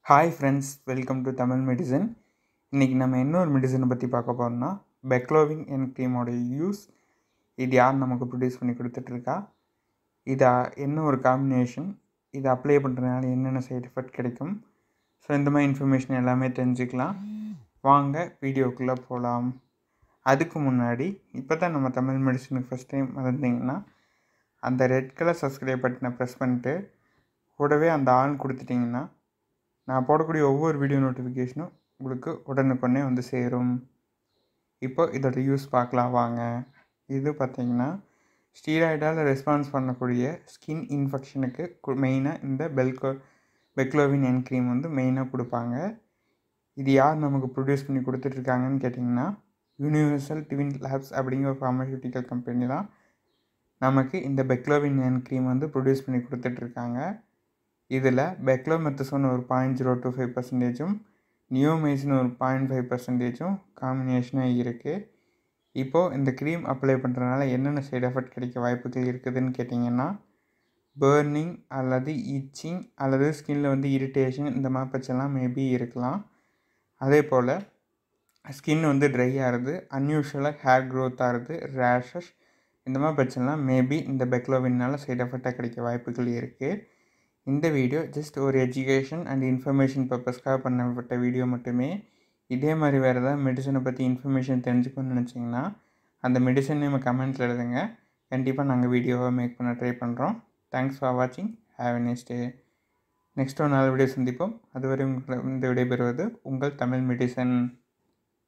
hi friends welcome to Tamil medicine இன்றைக்கி நம்ம இன்னொரு மெடிசனை பற்றி பார்க்க போகிறோம்னா பெக்லோவிங் என் க்ரீமோட யூஸ் இது யார் நமக்கு ப்ரொடியூஸ் பண்ணி கொடுத்துட்ருக்கா இது என்ன ஒரு காம்பினேஷன் இதை அப்ளை பண்ணுறதுனால என்னென்ன சைடு எஃபெக்ட் கிடைக்கும் ஸோ இந்த மாதிரி இன்ஃபர்மேஷன் எல்லாமே தெரிஞ்சுக்கலாம் வாங்க வீடியோக்குள்ளே போகலாம் அதுக்கு முன்னாடி இப்போ தான் நம்ம தமிழ் மெடிசனுக்கு ஃபஸ்ட் டைம் வந்திருந்தீங்கன்னா அந்த ரெட் கலர் சப்ஸ்கிரைப் பட்டனை ப்ரெஸ் பண்ணிட்டு கூடவே அந்த ஆன் கொடுத்துட்டிங்கன்னா நான் போடக்கூடிய ஒவ்வொரு வீடியோ நோட்டிஃபிகேஷனும் உங்களுக்கு உடனுக்குடனே வந்து சேரும் இப்போ இதோட யூஸ் பார்க்கலாம் வாங்க இது பார்த்திங்கன்னா ஸ்டீராய்டால் ரெஸ்பான்ஸ் பண்ணக்கூடிய ஸ்கின் இன்ஃபெக்ஷனுக்கு மெயினாக இந்த பெல்கோ பெக்லோவின் என் க்ரீம் வந்து மெயினாக கொடுப்பாங்க இது யார் நமக்கு ப்ரொடியூஸ் பண்ணி கொடுத்துட்ருக்காங்கன்னு கேட்டிங்கன்னா யூனிவர்சல் டிவின் லேப்ஸ் அப்படிங்கிற ஒரு ஃபார்மசூட்டிக்கல் கம்பெனி தான் நமக்கு இந்த பெக்லோவின் என் க்ரீம் வந்து ப்ரொடியூஸ் பண்ணி கொடுத்துட்ருக்காங்க இதில் பெக்லோமெத்தசோன் ஒரு பாயிண்ட் ஜீரோ டூ ஃபைவ் பர்சன்டேஜும் நியோமைசின் ஒரு பாயிண்ட் ஃபைவ் பர்சன்டேஜும் காம்பினேஷனாக இருக்குது இப்போது இந்த க்ரீம் அப்ளை பண்ணுறதுனால என்னென்ன சைடு எஃபெக்ட் கிடைக்க வாய்ப்புகள் இருக்குதுன்னு கேட்டிங்கன்னா பேர்னிங் அல்லது இச்சிங் அல்லது ஸ்கின்னில் வந்து இரிட்டேஷன் இந்த மாதிரி பிரச்சனைலாம் மேபி இருக்கலாம் அதே போல் ஸ்கின் வந்து ட்ரை ஆகிறது அன்யூஷுவலாக ஹேர் க்ரோத் ஆகிறது ரேஷஸ் இந்த மாதிரி பிரச்சனைலாம் மேபி இந்த பெக்லோவினால் சைடு எஃபெக்டாக கிடைக்க வாய்ப்புகள் இருக்குது இந்த வீடியோ ஜஸ்ட் ஒரு எஜுகேஷன் அண்ட் இன்ஃபர்மேஷன் பர்பஸ்க்காக பண்ணப்பட்ட வீடியோ மட்டுமே இதே மாதிரி வேறு ஏதாவது மெடிசனை பற்றி இன்ஃபர்மேஷன் தெரிஞ்சுக்கணும்னு நினச்சிங்கன்னா அந்த மெடிசன் நம்ம கமெண்ட்டில் எழுதுங்க கண்டிப்பாக நாங்கள் வீடியோவை மேக் பண்ண ட்ரை பண்ணுறோம் தேங்க்ஸ் ஃபார் வாட்சிங் have a next day next ஒரு நாலு வீடியோ சந்திப்போம் அதுவரை உங்களை இந்த விடைபெறுவது உங்கள் Tamil medicine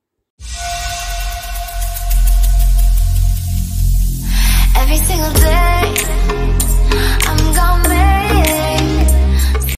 Every single day